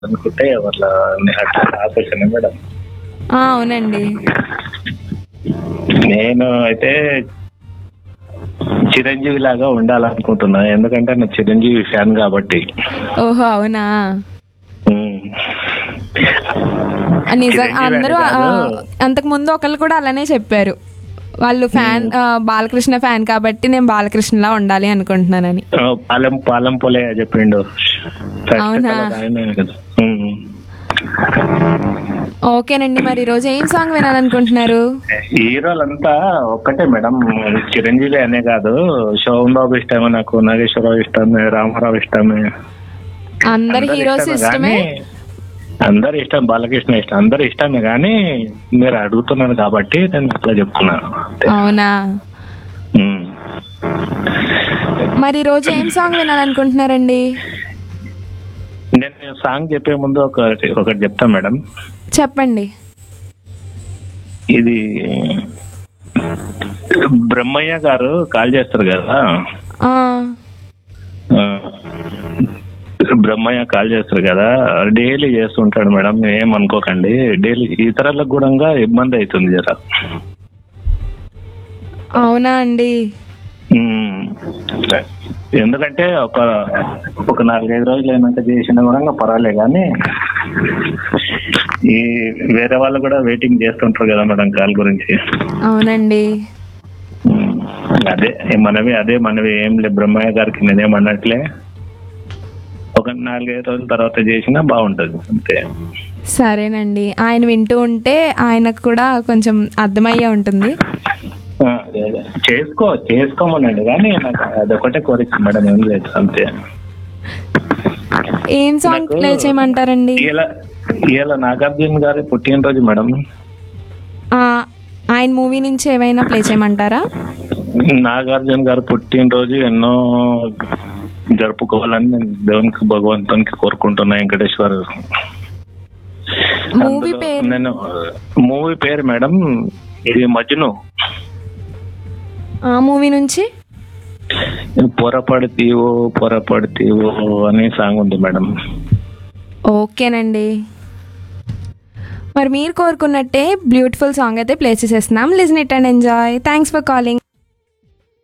అనుకుంటే వాళ్ళ అట్లా ఆలోచన మేడం ఆ, అవునండి నేను అయితే చిరంజీవి లాగా ఉండాలనుకుంటున్నా ఎందుకంటే నా చిరంజీవి ఫ్యాన్ కాబట్టి ఓహో అవునా ఉమ్. నిజం చిరంజీవి అందరూ అని ఆ, కాదు. అంతకు ముందు ఒకళ్ళు కూడా అలానే చెప్పారు వాళ్ళు ఫ్యాన్ ఆ, బాలకృష్ణ ఫ్యాన్ కాబట్టి నేను బాలకృష్ణలా ఉండాలి అనుకుంటున్నానని ఆ, పాలెం పాలెం పోలే చెప్పిండు అవునా? ఆయనే కదా. ఉమ్. ఓకేనండి మరి ఈరోజు ఏం సాంగ్ వినాలనుకుంటున్నారు హీరోలంతా ఒక్కటే మేడం చిరంజీవి అనే కాదు శోభన్ బాబు ఇష్టమే నాకు నాగేశ్వరరావు ఇష్టమే రామారావు ఇష్టమే అందరు అందరు హీరోస్ ఇష్టమే కానీ అందరు ఇష్టం బాలకృష్ణ ఇష్టం అందరు ఇష్టమే కానీ మీరు అడుగుతున్నారు కాబట్టి నేను అట్లా చెప్తున్నాను అంతే. అవునా ఉమ్. మరి ఈరోజు ఏం సాంగ్ వినాలనుకుంటున్నారండి నేను సాంగ్ చెప్పే ముందు ఒకటి ఒకటి చెప్తా మేడం చెప్పండి ఇది బ్రహ్మయ్య గారు కాల్ చేస్తారు కదా ఆ, ఆ, బ్రహ్మయ్య కాల్ చేస్తారు కదా డైలీ చేస్తుంటాడు మేడం ఏమనుకోకండి డైలీ ఇతరులకు కూడా ఇబ్బంది అవుతుంది జర అవునా అండి ఉమ్. ఎందుకంటే ఒక ఒక నాలుగైదు రోజులు అయినాక చేసినా కూడా పర్వాలే కానీ ఈ వేరే వాళ్ళు కూడా వెయిటింగ్ చేస్తుంటారు కదా మేడం కాల్ గురించి అవునండి ఉమ్. అదే మనవి అదే మనవి ఏం లే బ్రహ్మయ్య గారికి నేనేమన్నట్లే ఒక నాలుగైదు రోజుల తర్వాత చేసినా బాగుంటది అంతే సరేనండి ఆయన వింటూ ఉంటే ఆయనకు కూడా కొంచెం అర్థమయ్యే ఉంటుంది ఆ, అదే, అదే. చేసుకో చేసుకోమనండి కానీ నాకు అదొకటే కోరిక మేడం ఏం లేదు అంతే ఏం సాంగ్ నాకు- ప్లే చేయమంటారండి ఇలా ఇలా నాగార్జున గారి పుట్టినరోజు మేడం ఆ, ఆయన మూవీ నుంచి ఏమైనా ప్లే చేయమంటారా నాగార్జున గారు పుట్టినరోజు ఎన్నో జరుపుకోవాలని నేను దేవునికి భగవంతునికి కోరుకుంటున్నా వెంకటేశ్వర్ మూవీ అందులో పేరు నేను మూవీ పేరు మేడం ఇది మజ్ను ఆ మూవీ నుంచి పొరపడితీవో పొరపడితీవో అనే సాంగ్ ఉంది మేడం ఓకేనండి మరి మీరు కోరుకున్నట్టే బ్యూటిఫుల్ సాంగ్ అయితే ప్లే చేసేస్తున్నాం listen it and enjoy thanks for calling